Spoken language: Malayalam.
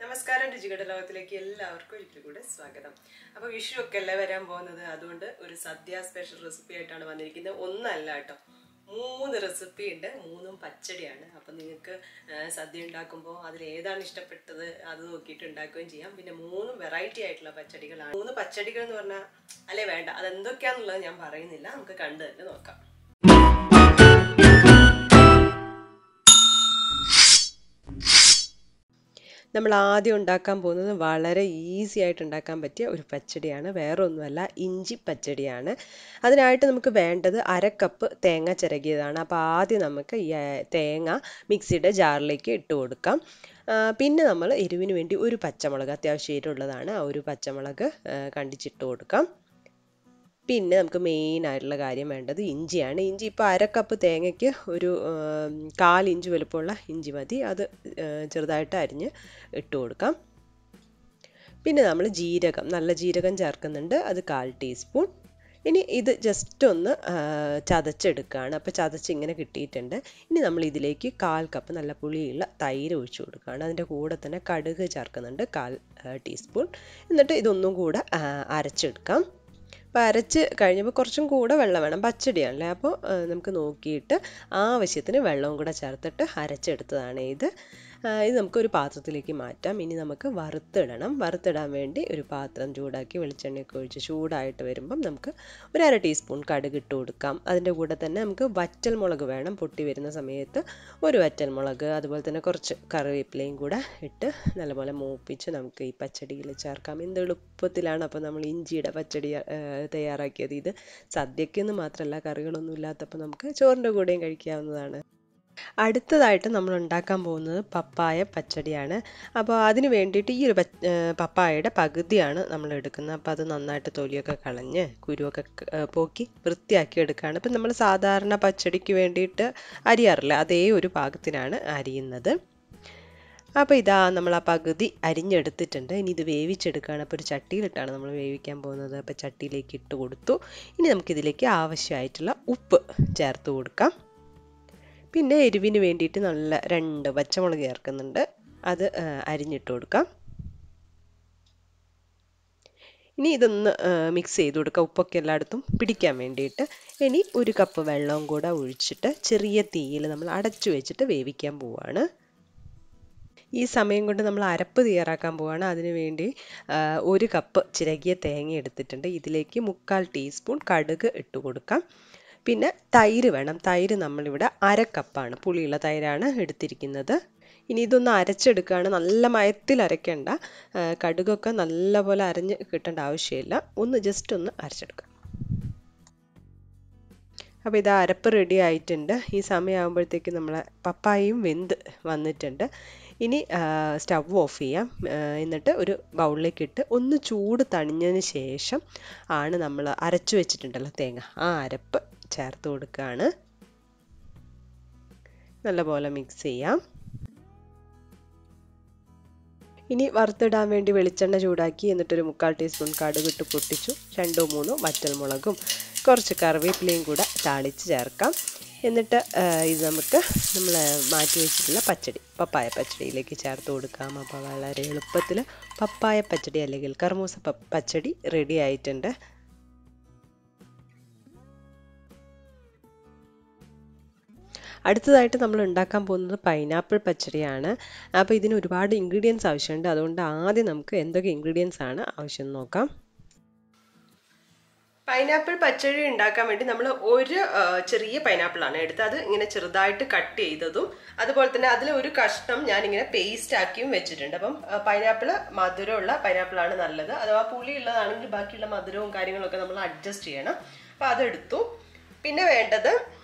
നമസ്കാരം രുചികട ലോകത്തിലേക്ക് എല്ലാവർക്കും ഒരിക്കൽ കൂടെ സ്വാഗതം അപ്പോൾ വിഷു ഒക്കെ അല്ലേ വരാൻ പോകുന്നത് അതുകൊണ്ട് ഒരു സദ്യ സ്പെഷ്യൽ റെസിപ്പി ആയിട്ടാണ് വന്നിരിക്കുന്നത് ഒന്നല്ല കേട്ടോ മൂന്ന് റെസിപ്പി ഉണ്ട് മൂന്നും പച്ചടിയാണ് അപ്പം നിങ്ങൾക്ക് ആ, സദ്യ ഉണ്ടാക്കുമ്പോൾ അതിൽ ഏതാണ് ഇഷ്ടപ്പെട്ടത് അത് നോക്കിയിട്ട് ഉണ്ടാക്കുകയും ചെയ്യാം പിന്നെ മൂന്നും വെറൈറ്റി ആയിട്ടുള്ള പച്ചടികളാണ് മൂന്ന് പച്ചടികൾ എന്ന് പറഞ്ഞാൽ അല്ലേ വേണ്ട അതെന്തൊക്കെയാണെന്നുള്ളത് ഞാൻ പറയുന്നില്ല നമുക്ക് കണ്ടു തന്നെ നോക്കാം നമ്മൾ ആദ്യം ഉണ്ടാക്കാൻ പോകുന്നത് വളരെ ഈസി ആയിട്ട് ഉണ്ടാക്കാൻ പറ്റിയ ഒരു പച്ചടിയാണ് വേറെ ഒന്നുമല്ല ഇഞ്ചി പച്ചടിയാണ് അതിനായിട്ട് നമുക്ക് വേണ്ടത് അര കപ്പ് തേങ്ങ ചിരകിയതാണ് അപ്പോൾ ആദ്യം നമുക്ക് ഈ ആ, തേങ്ങ മിക്സിയുടെ ജാറിലേക്ക് ഇട്ട് കൊടുക്കാം ആ, പിന്നെ നമ്മൾ എരിവിന് വേണ്ടി ഒരു പച്ചമുളക് അത്യാവശ്യം എരിവുള്ളതാണ് ആ ഒരു പച്ചമുളക് ആ, കണ്ടിച്ചിട്ട് കൊടുക്കാം പിന്നെ നമുക്ക് മെയിൻ ആയിട്ടുള്ള കാര്യം വേണ്ടത് ഇഞ്ചിയാണ് ഇഞ്ചി ഇപ്പോൾ അര കപ്പ് തേങ്ങയ്ക്ക് ഒരു ആം, കാൽ ഇഞ്ച് വലുപ്പമുള്ള ഇഞ്ചി മതി അത് ആ, ചെറുതായിട്ട് അരിഞ്ഞ് ഇട്ട് കൊടുക്കാം പിന്നെ നമ്മൾ ജീരകം നല്ല ജീരകം ചേർക്കുന്നുണ്ട് അത് കാൽ ടീസ്പൂൺ ഇനി ഇത് ജസ്റ്റ് ഒന്ന് ആ, ചതച്ചെടുക്കുകയാണ് അപ്പോൾ ചതച്ച് ഇങ്ങനെ കിട്ടിയിട്ടുണ്ട് ഇനി നമ്മൾ ഇതിലേക്ക് കാൽ കപ്പ് നല്ല പുളിയുള്ള തൈര് ഒഴിച്ചു കൊടുക്കുകയാണ് അതിൻ്റെ കൂടെ തന്നെ കടുക് ചേർക്കുന്നുണ്ട് കാൽ ആ, ടീസ്പൂൺ എന്നിട്ട് ഇതൊന്നും കൂടെ ആ, അരച്ചെടുക്കാം അപ്പോൾ അരച്ച് കഴിഞ്ഞപ്പോൾ കുറച്ചും കൂടെ വെള്ളം വേണം പച്ചടിയാണല്ലേ അപ്പോൾ ആ, നമുക്ക് നോക്കിയിട്ട് ആവശ്യത്തിന് വെള്ളവും കൂടെ ചേർത്തിട്ട് അരച്ചെടുത്തതാണ് ഇത് ആ, ഇത് നമുക്കൊരു പാത്രത്തിലേക്ക് മാറ്റാം ഇനി നമുക്ക് വറുത്തിടണം വറുത്തിടാൻ വേണ്ടി ഒരു പാത്രം ചൂടാക്കി വെളിച്ചെണ്ണയൊക്കെ ഒഴിച്ച് ചൂടായിട്ട് വരുമ്പം നമുക്ക് ഒരു അര ടീസ്പൂൺ കടുക് ഇട്ട് കൊടുക്കാം അതിൻ്റെ കൂടെ തന്നെ നമുക്ക് വറ്റൽ മുളക് വേണം പൊട്ടി വരുന്ന സമയത്ത് ഒരു വറ്റൽ മുളക് അതുപോലെ തന്നെ കുറച്ച് കറിവേപ്പിലയും കൂടെ ഇട്ട് നല്ലപോലെ മൂപ്പിച്ച് നമുക്ക് ഈ പച്ചടിയിൽ ചേർക്കാം എന്ത് എളുപ്പത്തിലാണ് അപ്പോൾ നമ്മൾ ഇഞ്ചിയുടെ പച്ചടി ആ, തയ്യാറാക്കിയത് ഇത് സദ്യക്കെന്ന് മാത്രമല്ല കറികളൊന്നും ഇല്ലാത്തപ്പോൾ നമുക്ക് ചോറിൻ്റെ കൂടെയും കഴിക്കാവുന്നതാണ് അടുത്തതായിട്ട് നമ്മൾ ഉണ്ടാക്കാൻ പോകുന്നത് പപ്പായ പച്ചടിയാണ് അപ്പോൾ അതിന് വേണ്ടിയിട്ട് ഈ ഒരു പച്ച ഏർ പപ്പായയുടെ പകുതിയാണ് നമ്മൾ എടുക്കുന്നത് അപ്പോൾ അത് നന്നായിട്ട് തൊലിയൊക്കെ കളഞ്ഞ് കുരുവൊക്കെ ക- ഏർ പോക്കി വൃത്തിയാക്കി എടുക്കുകയാണ് ഇപ്പം നമ്മൾ സാധാരണ പച്ചടിക്ക് വേണ്ടിയിട്ട് അരിയാറില്ല അതേ ഒരു പാകത്തിനാണ് അരിയുന്നത് അപ്പോൾ ഇതാ നമ്മൾ ആ പകുതി അരിഞ്ഞെടുത്തിട്ടുണ്ട് ഇനി ഇത് വേവിച്ചെടുക്കുകയാണ് അപ്പോൾ ഒരു ചട്ടിയിലിട്ടാണ് നമ്മൾ വേവിക്കാൻ പോകുന്നത് അപ്പോൾ ചട്ടിയിലേക്ക് ഇട്ട് കൊടുത്തു ഇനി നമുക്കിതിലേക്ക് ആവശ്യമായിട്ടുള്ള ഉപ്പ് ചേർത്ത് കൊടുക്കാം പിന്നെ എരിവിന് വേണ്ടിയിട്ട് നല്ല രണ്ട് പച്ചമുളക് ചേർക്കുന്നുണ്ട് അത് ആ, അരിഞ്ഞിട്ട് കൊടുക്കാം ഇനി ഇതൊന്ന് മിക്സ് ചെയ്ത് കൊടുക്കുക ഉപ്പൊക്കെ എല്ലായിടത്തും പിടിക്കാൻ വേണ്ടിയിട്ട് ഇനി ഒരു കപ്പ് വെള്ളവും കൂടെ ഒഴിച്ചിട്ട് ചെറിയ തീയിൽ നമ്മൾ അടച്ചു വെച്ചിട്ട് വേവിക്കാൻ പോവാണ് ഈ സമയം കൊണ്ട് നമ്മൾ അരപ്പ് തയ്യാറാക്കാൻ പോവാണ് അതിനു വേണ്ടി ആ, ഒരു കപ്പ് ചിരകിയ തേങ്ങ എടുത്തിട്ടുണ്ട് ഇതിലേക്ക് മുക്കാൽ ടീസ്പൂൺ കടുക് ഇട്ട് കൊടുക്കാം പിന്നെ തൈര് വേണം തൈര് നമ്മളിവിടെ അര കപ്പാണ് പുളിയുള്ള തൈരാണ് എടുത്തിരിക്കുന്നത് ഇനി ഇതൊന്ന് അരച്ചെടുക്കുകയാണ് നല്ല മയത്തിൽ അരയ്ക്കേണ്ട ആ, കടുകൊക്കെ നല്ലപോലെ അരഞ്ഞ് കിട്ടേണ്ട ആവശ്യമില്ല ഒന്ന് ജസ്റ്റ് ഒന്ന് അരച്ചെടുക്കാം അപ്പോൾ ഇത് അരപ്പ് റെഡി ആയിട്ടുണ്ട് ഈ സമയമാകുമ്പോഴത്തേക്ക് നമ്മളെ പപ്പായയും വെന്ത് വന്നിട്ടുണ്ട് ഇനി സ്റ്റവ് ഓഫ് ചെയ്യാം ആ, എന്നിട്ട് ഒരു ബൗളിലേക്ക് ഇട്ട് ഒന്ന് ചൂട് തണിഞ്ഞതിന് ശേഷം ആണ് നമ്മൾ അരച്ചു വെച്ചിട്ടുണ്ടല്ലോ തേങ്ങ ആ അരപ്പ് ചേർത്ത് കൊടുക്കുകയാണ് നല്ലപോലെ മിക്സ് ചെയ്യാം ഇനി വറുത്തിടാൻ വേണ്ടി വെളിച്ചെണ്ണ ചൂടാക്കി എന്നിട്ടൊരു മുക്കാൽ ടീസ്പൂൺ കടുക് ഇട്ട് പൊട്ടിച്ചു രണ്ടോ മൂന്നോ വറ്റൽമുളകും കുറച്ച് കറിവേപ്പിലയും കൂടെ താളിച്ച് ചേർക്കാം എന്നിട്ട് ആ, ഇത് നമുക്ക് നമ്മൾ മാറ്റി വെച്ചിട്ടുള്ള പച്ചടി പപ്പായ പച്ചടിയിലേക്ക് ചേർത്ത് കൊടുക്കാം അപ്പോൾ വളരെ എളുപ്പത്തിൽ പപ്പായ പച്ചടി അല്ലെങ്കിൽ കർമൂസ പ- പച്ചടി റെഡി ആയിട്ടുണ്ട് അടുത്തതായിട്ട് നമ്മൾ ഉണ്ടാക്കാൻ പോകുന്നത് പൈനാപ്പിൾ പച്ചടിയാണ് അപ്പോൾ ഇതിന് ഒരുപാട് ഇൻഗ്രീഡിയൻസ് ആവശ്യമുണ്ട് അതുകൊണ്ട് ആദ്യം നമുക്ക് എന്തൊക്കെ ഇൻഗ്രീഡിയൻസ് ആണ് ആവശ്യം എന്ന് നോക്കാം പൈനാപ്പിൾ പച്ചടി ഉണ്ടാക്കാൻ വേണ്ടി നമ്മൾ ഒരു ആ, ചെറിയ പൈനാപ്പിൾ ആണ് എടുത്തത് അത് ഇങ്ങനെ ചെറുതായിട്ട് കട്ട് ചെയ്തതും അതുപോലെ തന്നെ അതിൽ ഒരു കഷ്ണം ഞാൻ ഇങ്ങനെ പേസ്റ്റ് ആക്കിയും വെച്ചിട്ടുണ്ട് അപ്പം പൈനാപ്പിൾ മധുരമുള്ള പൈനാപ്പിൾ ആണ് നല്ലത് അഥവാ പുളി ഉള്ളതാണെങ്കിൽ ബാക്കിയുള്ള മധുരവും കാര്യങ്ങളൊക്കെ നമ്മൾ അഡ്ജസ്റ്റ് ചെയ്യണം അപ്പം അതെടുത്തു പിന്നെ വേണ്ടത്